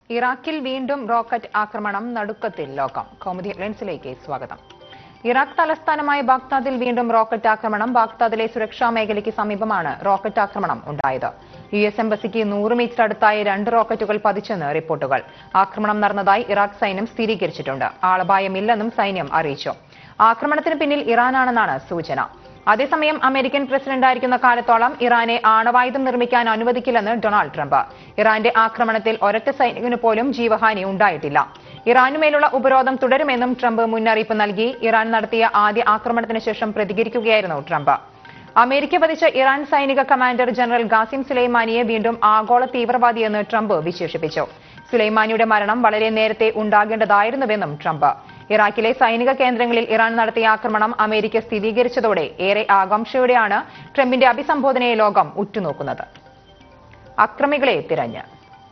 ഇറാഖിൽ വീണ്ടും റോക്കറ്റ് ആക്രമണം നടുക്കത്തിൽ ലോകം കൗമുദി ഹെഡ്ലൈൻസിലേക്ക് സ്വാഗതം ഇറാഖ് തലസ്ഥാനമായ ബാഗ്ദാദിൽ വീണ്ടും റോക്കറ്റ് ആക്രമണം ബാഗ്ദാദിലെ സുരക്ഷാ മേഖലയ്ക്ക് സമീപമാണ് റോക്കറ്റ് ആക്രമണം ഉണ്ടായത് യു എസ് എംബസിക്ക് നൂറ് മീറ്റർ അടുത്തായി രണ്ട് റോക്കറ്റുകൾ പതിച്ചെന്ന് റിപ്പോർട്ടുകൾ ആക്രമണം നടന്നതായി ഇറാഖ് സൈന്യം സ്ഥിരീകരിച്ചിട്ടുണ്ട് ആളപായമില്ലെന്നും സൈന്യം അറിയിച്ചു ആക്രമണത്തിന് പിന്നിൽ ഇറാനാണെന്നാണ് സൂചന അതേസമയം അമേരിക്കൻ പ്രസിഡന്റായിരിക്കുന്ന കാലത്തോളം ഇറാനെ ആണവായുധം നിർമ്മിക്കാൻ അനുവദിക്കില്ലെന്ന് ഡൊണാൾഡ് ട്രംപ് ഇറാന്റെ ആക്രമണത്തിൽ ഒരൊറ്റ സൈനികന് പോലും ജീവഹാനി ഉണ്ടായിട്ടില്ല ഇറാനുമേലുള്ള ഉപരോധം തുടരുമെന്നും ട്രംപ് മുന്നറിയിപ്പ് നൽകി ഇറാൻ നടത്തിയ ആദ്യ ആക്രമണത്തിന് ശേഷം പ്രതികരിക്കുകയായിരുന്നു ട്രംപ് അമേരിക്ക വധിച്ച ഇറാൻ സൈനിക കമാൻഡർ ജനറൽ ഖാസിം സുലൈമാനിയെ വീണ്ടും ആഗോള തീവ്രവാദിയെന്ന് ട്രംപ് വിശേഷിപ്പിച്ചു സുലൈമാനിയുടെ മരണം വളരെ നേരത്തെ ഉണ്ടാകേണ്ടതായിരുന്നുവെന്നും ട്രംപ് ഇറാഖിലെ സൈനിക കേന്ദ്രങ്ങളിൽ ഇറാൻ നടത്തിയ ആക്രമണം അമേരിക്ക സ്ഥിരീകരിച്ചതോടെ ഏറെ ആകാംക്ഷയോടെയാണ് ട്രംപിന്റെ അഭിസംബോധനയെ ലോകം ഉറ്റുനോക്കുന്നത് അക്രമികളെ തിരഞ്ഞ്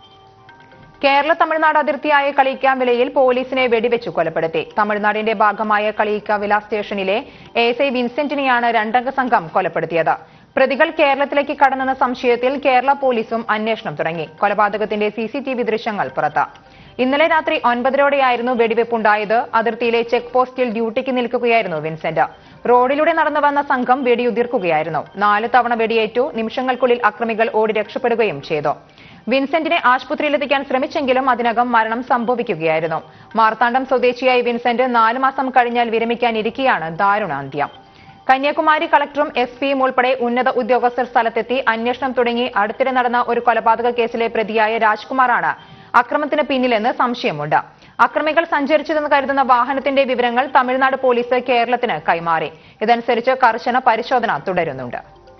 കേരള തമിഴ്നാട് അതിർത്തിയായ കളിയിക്കാവിലയിൽ പോലീസിനെ വെടിവെച്ചു കൊലപ്പെടുത്തി തമിഴ്നാടിന്റെ ഭാഗമായ കളിയിക്കാവില സ്റ്റേഷനിലെ എസ് ഐ വിൻസെന്റിനെയാണ് രണ്ടംഗ സംഘം കൊലപ്പെടുത്തിയത് പ്രതികൾ കേരളത്തിലേക്ക് കടന്നെന്ന സംശയത്തിൽ കേരള പോലീസും അന്വേഷണം തുടങ്ങി കൊലപാതകത്തിന്റെ സിസിടിവി ദൃശ്യങ്ങൾ പുറത്ത് ഇന്നലെ രാത്രി ഒൻപതരോടെയായിരുന്നു വെടിവെപ്പുണ്ടായത് അതിർത്തിയിലെ ചെക്ക് പോസ്റ്റിൽ ഡ്യൂട്ടിക്ക് നിൽക്കുകയായിരുന്നു വിൻസെന്റ് റോഡിലൂടെ നടന്നു വന്ന സംഘം വെടിയുതിർക്കുകയായിരുന്നു നാല് തവണ വെടിയേറ്റു നിമിഷങ്ങൾക്കുള്ളിൽ അക്രമികൾ ഓടി രക്ഷപ്പെടുകയും ചെയ്തു വിൻസെന്റിനെ ആശുപത്രിയിലെത്തിക്കാൻ ശ്രമിച്ചെങ്കിലും അതിനകം മരണം സംഭവിക്കുകയായിരുന്നു മാർത്താണ്ഡം സ്വദേശിയായ വിൻസെന്റ് നാല് മാസം കഴിഞ്ഞാൽ വിരമിക്കാനിരിക്കെയാണ് ദാരുണാന്ത്യം കന്യാകുമാരി കളക്ടറും എസ് പിയും ഉൾപ്പെടെ ഉന്നത ഉദ്യോഗസ്ഥർ സ്ഥലത്തെത്തി അന്വേഷണം തുടങ്ങി അടുത്തിടെ നടന്ന ഒരു കൊലപാതക കേസിലെ പ്രതിയായ രാജ്കുമാറാണ് അക്രമത്തിന് പിന്നിലെന്ന് സംശയമുണ്ട് അക്രമികൾ സഞ്ചരിച്ചതെന്ന് കരുതുന്ന വാഹനത്തിന്റെ വിവരങ്ങൾ തമിഴ്നാട് പോലീസ് കേരളത്തിന് കൈമാറി ഇതനുസരിച്ച് കർശന പരിശോധന തുടരുന്നുണ്ട്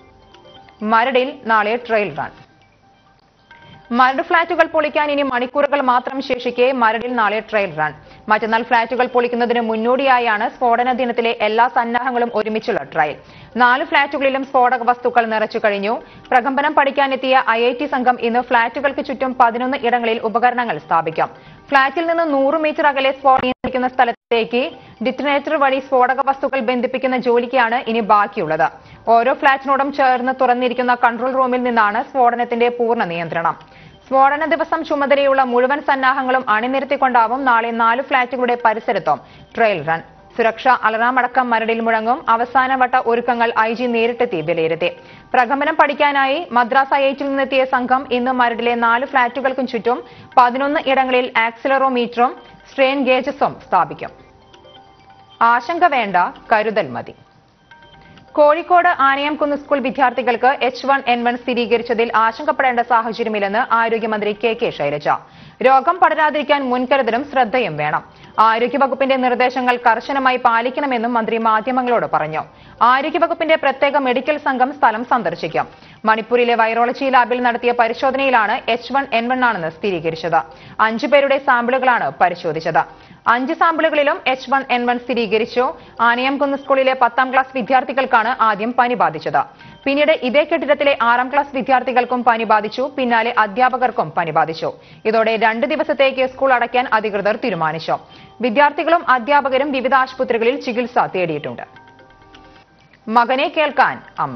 മരടിൽ നാളെ ട്രയൽ റൺ മരട് ഫ്ളാറ്റുകൾ പൊളിക്കാൻ ഇനി മണിക്കൂറുകൾ മാത്രം ശേഷിക്കെ മരടിൽ നാളെ ട്രയൽ റൺ മറ്റന്നാൾ ഫ്ളാറ്റുകൾ പൊളിക്കുന്നതിന് മുന്നോടിയായാണ് സ്ഫോടന ദിനത്തിലെ എല്ലാ സന്നാഹങ്ങളും ഒരുമിച്ചുള്ള ട്രയൽ നാല് ഫ്ളാറ്റുകളിലും സ്ഫോടക വസ്തുക്കൾ നിറച്ചു കഴിഞ്ഞു പ്രകമ്പനം പഠിക്കാനെത്തിയ ഐ ഐ ടി സംഘം ഇന്ന് ഫ്ളാറ്റുകൾക്ക് ചുറ്റും പതിനൊന്ന് ഇടങ്ങളിൽ ഉപകരണങ്ങൾ സ്ഥാപിക്കും ഫ്ളാറ്റിൽ നിന്ന് നൂറ് മീറ്റർ അകലെ സ്ഫോടനം നിയന്ത്രിക്കുന്ന സ്ഥലത്തേക്ക് ഡിറ്റനേറ്റർ വഴി സ്ഫോടക വസ്തുക്കൾ ബന്ധിപ്പിക്കുന്ന ജോലിക്കാണ് ഇനി ബാക്കിയുള്ളത് ഓരോ ഫ്ളാറ്റിനോടും ചേർന്ന് തുറന്നിരിക്കുന്ന കൺട്രോൾ റൂമിൽ നിന്നാണ് സ്ഫോടനത്തിന്റെ പൂർണ്ണ നിയന്ത്രണം സ്ഫോടന ദിവസം ചുമതലയുള്ള മുഴുവൻ സന്നാഹങ്ങളും അണിനിരത്തിക്കൊണ്ടാവും നാളെ നാല് ഫ്ളാറ്റുകളുടെ പരിസരത്തും ട്രയൽ റൺ സുരക്ഷ അലറാമടക്കം മരടിൽ മുഴങ്ങും അവസാനവട്ട ഒരുക്കങ്ങൾ ഐ ജി നേരിട്ടെത്തി വിലയിരുത്തി പ്രകമ്പനം പഠിക്കാനായി മദ്രാസ് ഐ ഐറ്റിൽ നിന്നെത്തിയ സംഘം ഇന്ന് മരടിലെ നാല് ഫ്ളാറ്റുകൾക്കും ചുറ്റും പതിനൊന്ന് ഇടങ്ങളിൽ ആക്സിലറോമീറ്ററും സ്ട്രെയിൻ ഗേജസും സ്ഥാപിക്കും ആശങ്ക വേണ്ട കരുതൽ മതി കോഴിക്കോട് ആനയാംകുന്ന് സ്കൂൾ വിദ്യാർത്ഥികൾക്ക് എച്ച് വൺ എൻ വൺ സ്ഥിരീകരിച്ചതിൽ ആശങ്കപ്പെടേണ്ട സാഹചര്യമില്ലെന്ന് ആരോഗ്യമന്ത്രി കെ കെ ശൈലജ രോഗം പടരാതിരിക്കാൻ മുൻകരുതലും ശ്രദ്ധയും വേണം ആരോഗ്യവകുപ്പിന്റെ നിർദ്ദേശങ്ങൾ കർശനമായി പാലിക്കണമെന്നും മന്ത്രി മാധ്യമങ്ങളോട് പറഞ്ഞു ആരോഗ്യവകുപ്പിന്റെ പ്രത്യേക മെഡിക്കൽ സംഘം സ്ഥലം സന്ദർശിക്കും മണിപ്പൂരിലെ വൈറോളജി ലാബിൽ നടത്തിയ പരിശോധനയിലാണ് എച്ച് വൺ എൻ വൺ ആണെന്ന് സ്ഥിരീകരിച്ചത് അഞ്ചു പേരുടെ സാമ്പിളുകളാണ് പരിശോധിച്ചത് അഞ്ച് സാമ്പിളുകളിലും എച്ച് വൺ എൻ വൺ സ്ഥിരീകരിച്ചു ആനയംകുന്ന് സ്കൂളിലെ പത്താം ക്ലാസ് വിദ്യാർത്ഥികൾക്കാണ് ആദ്യം പനി ബാധിച്ചത് പിന്നീട് ഇതേ കെട്ടിടത്തിലെ ആറാം ക്ലാസ് വിദ്യാർത്ഥികൾക്കും പനി ബാധിച്ചു പിന്നാലെ അധ്യാപകർക്കും പനി ബാധിച്ചു ഇതോടെ രണ്ട് ദിവസത്തേക്ക് സ്കൂൾ അടയ്ക്കാൻ അധികൃതർ തീരുമാനിച്ചു വിദ്യാർത്ഥികളും അധ്യാപകരും വിവിധ ആശുപത്രികളിൽ ചികിത്സ തേടിയിട്ടുണ്ട് മകനെ കേൾക്കാൻ അമ്മ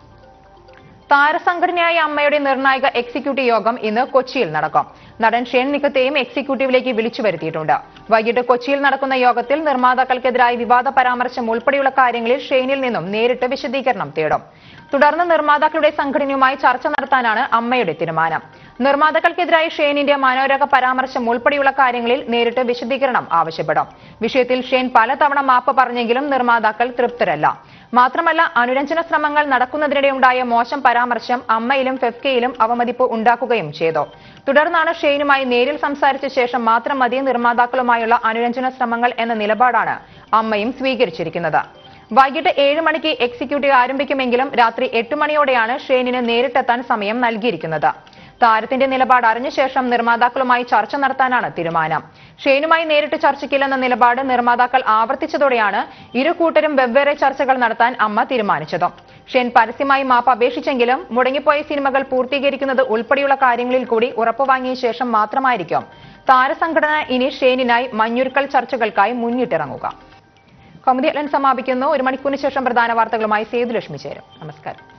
താരസംഘടനയായ അമ്മയുടെ നിർണായക എക്സിക്യൂട്ടീവ് യോഗം ഇന്ന് കൊച്ചിയിൽ നടക്കും നടൻ ഷെൻ നിക്കത്തെയും എക്സിക്യൂട്ടീവിലേക്ക് വിളിച്ചു വരുത്തിയിട്ടുണ്ട് വൈകിട്ട് കൊച്ചിയിൽ നടക്കുന്ന യോഗത്തിൽ നിർമ്മാതാക്കൾക്കെതിരായ വിവാദ പരാമർശം ഉൾപ്പെടെയുള്ള കാര്യങ്ങളിൽ ഷെയ്നിൽ നിന്നും നേരിട്ട് വിശദീകരണം തേടും തുടർന്ന് നിർമ്മാതാക്കളുടെ സംഘടനയുമായി ചർച്ച നടത്താനാണ് അമ്മയുടെ തീരുമാനം നിർമ്മാതാക്കൾക്കെതിരായ ഷെയ്നിന്റെ മനോരക പരാമർശം ഉൾപ്പെടെയുള്ള കാര്യങ്ങളിൽ നേരിട്ട് വിശദീകരണം ആവശ്യപ്പെടും വിഷയത്തിൽ ഷെയ്ൻ പലതവണ മാപ്പ് പറഞ്ഞെങ്കിലും നിർമ്മാതാക്കൾ തൃപ്തരല്ല മാത്രമല്ല അനുരഞ്ജന ശ്രമങ്ങൾ നടക്കുന്നതിനിടെയുണ്ടായ മോശം പരാമർശം അമ്മയിലും ഫെഫ്കയിലും അവമതിപ്പ് ഉണ്ടാക്കുകയും ചെയ്തു തുടർന്നാണ് ഷെയ്നുമായി നേരിൽ സംസാരിച്ച ശേഷം മാത്രം മതി നിർമ്മാതാക്കളുമായുള്ള അനുരഞ്ജന ശ്രമങ്ങൾ എന്ന നിലപാടാണ് അമ്മയും സ്വീകരിച്ചിരിക്കുന്നത് വൈകിട്ട് ഏഴ് മണിക്ക് എക്സിക്യൂട്ടീവ് ആരംഭിക്കുമെങ്കിലും രാത്രി എട്ട് മണിയോടെയാണ് ഷെയ്നിന് നേരിട്ടെത്താൻ സമയം നൽകിയിരിക്കുന്നത് താരത്തിന്റെ നിലപാട് അറിഞ്ഞ ശേഷം നിർമ്മാതാക്കളുമായി ചർച്ച നടത്താനാണ് തീരുമാനം ഷെയ്നുമായി നേരിട്ട് ചർച്ചയ്ക്കില്ലെന്ന നിലപാട് നിർമ്മാതാക്കൾ ആവർത്തിച്ചതോടെയാണ് ഇരു കൂട്ടരും വെവ്വേറെ ചർച്ചകൾ നടത്താൻ അമ്മ തീരുമാനിച്ചത് ഷെയ്ൻ പരസ്യമായി മാപ്പ് അപേക്ഷിച്ചെങ്കിലും മുടങ്ങിപ്പോയ സിനിമകൾ പൂർത്തീകരിക്കുന്നത് ഉൾപ്പെടെയുള്ള കാര്യങ്ങളിൽ കൂടി ഉറപ്പുവാങ്ങിയ ശേഷം മാത്രമായിരിക്കും താരസംഘടന ഇനി ഷെയ്നിനായി മഞ്ഞുരുക്കൽ ചർച്ചകൾക്കായി മുന്നിട്ടിറങ്ങുക കൗമുദി ഹെഡ്ലൈൻ സമാപിക്കുന്നു ഒരു മണിക്കൂറിന് ശേഷം പ്രധാന വാർത്തകളുമായി സേതുലക്ഷ്മി ചേരും നമസ്കാരം